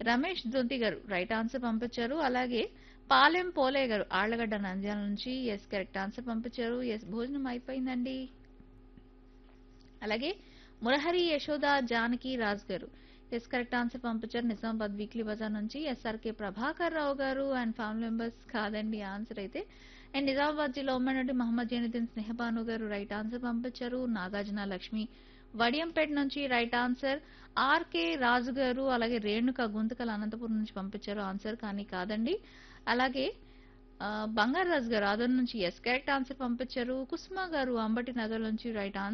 రమేష్ దొంతి గారు right answer పంపించారు అలాగే పాలెం పోలే గారు ఆళ్లగడ్డ నంద్యాల నుంచి ఎస్ కరెక్ట్ ఆన్సర్ పంపించారు ఎస్ భోజనం అయిపోయిందండి అలాగే మురహరి యశోద జానకి రాజ్ గారు ఎస్ కరెక్ట్ ఆన్సర్ పంపించారు నిజామాబాద్ వీక్లీ బజార్ నుంచి SRK Prabhakar Rao garu and family members కాదండి ఆన్సర్ అయితే అండ్ నిజామాబాద్ జిల్లా ఉమ్మడి నుండి మహమ్మద్ జైనుద్దీన్ స్నేహబాను గారు రైట్ ఆన్సర్ పంపించారు నాగార్జున లక్ష్మి వడియంపేట నుంచి రైట్ ఆన్సర్ ఆర్కే రాజు గారు అలాగే రేణుక గుంతకల్ అనంతపురం నుంచి పంపించారు ఆన్సర్ కానీ కాదండి అలాగే ఆ, బంగారాజు గారు ఆదర్ నుంచి ఎస్ కరెక్ట్ ఆన్సర్ పంపించారు కుస్మా గారు అంబటి నగర్ నుంచి రైట్ ఆన్సర్